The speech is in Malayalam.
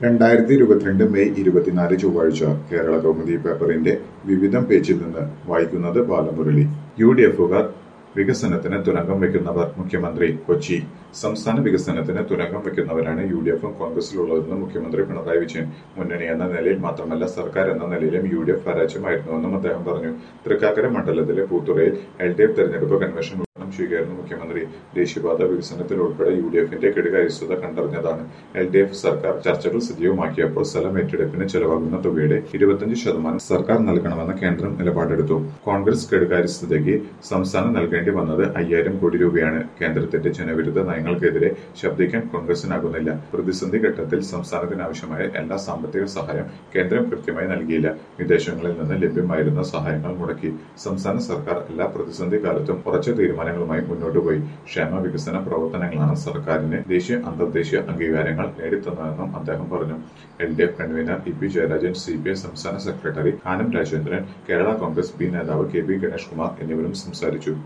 രണ്ടായിരത്തി ഇരുപത്തിരണ്ട് മെയ് ഇരുപത്തിനാല് ചൊവ്വാഴ്ച കേരള കൗമുദി പേപ്പറിന്റെ വിവിധം പേജിൽ നിന്ന് വായിക്കുന്നത് ബാലമുരളി യു ഡി എഫുകാർ വികസനത്തിന് തുരങ്കം വെക്കുന്നവർ മുഖ്യമന്ത്രി കൊച്ചി സംസ്ഥാന വികസനത്തിന് തുരങ്കം വെക്കുന്നവരാണ് യു ഡി എഫും കോൺഗ്രസിലുള്ളതെന്ന് മുഖ്യമന്ത്രി പിണറായി വിജയൻ മുന്നണി എന്ന നിലയിൽ മാത്രമല്ല സർക്കാർ എന്ന നിലയിലും യു ഡി എഫ് പരാജയമായിരുന്നുവെന്നും അദ്ദേഹം പറഞ്ഞു തൃക്കാക്കര മണ്ഡലത്തിലെ പൂത്തുറയിൽ എൽ ഡി എഫ് തെരഞ്ഞെടുപ്പ് കൺവെൻഷൻ ഉദ്ഘാടനം ചെയ്യുകയായിരുന്നു മുഖ്യമന്ത്രി ദേശീയപാത വികസനത്തിൽ ഉൾപ്പെടെ യു ഡി എഫിന്റെ കെടുകാര്യസ്ഥത കണ്ടറിഞ്ഞതാണ് എൽ ഡി എഫ് സർക്കാർ ചർച്ചകൾ സജീവമാക്കിയപ്പോൾ സ്ഥലം ഏറ്റെടുപ്പിന് ചെലവാകുന്ന തുകയുടെ ഇരുപത്തിയഞ്ച് ശതമാനം സർക്കാർ നൽകണമെന്ന് കേന്ദ്രം നിലപാടെടുത്തു കോൺഗ്രസ് കെടുകാര്യസ്ഥതയ്ക്ക് സംസ്ഥാനം നൽകേണ്ടി വന്നത് അയ്യായിരം കോടി രൂപയാണ് കേന്ദ്രത്തിന്റെ ജനവിരുദ്ധ നയങ്ങൾക്കെതിരെ ശബ്ദിക്കാൻ കോൺഗ്രസിനാകുന്നില്ല പ്രതിസന്ധി ഘട്ടത്തിൽ സംസ്ഥാനത്തിനാവശ്യമായ എല്ലാ സാമ്പത്തിക സഹായം കേന്ദ്രം കൃത്യമായി നൽകിയില്ല വിദേശങ്ങളിൽ നിന്ന് ലഭ്യമായിരുന്ന സഹായങ്ങൾ മുടക്കി സംസ്ഥാന സർക്കാർ എല്ലാ പ്രതിസന്ധി കാലത്തും ഉറച്ച തീരുമാനങ്ങളുമായി മുന്നോട്ട് പോയി ക്ഷേമ വികസന പ്രവർത്തനങ്ങളാണ് സർക്കാരിന് ദേശീയ അന്തർദേശീയ അംഗീകാരങ്ങൾ നേടിത്തന്നതെന്നും അദ്ദേഹം പറഞ്ഞു L D F convener E P Jayarajan C P I സംസ്ഥാന സെക്രട്ടറി കാനം രാജേന്ദ്രൻ കേരള കോൺഗ്രസ് ബി നേതാവ് കെ പി ഗണേഷ് കുമാർ എന്നിവരും സംസാരിച്ചു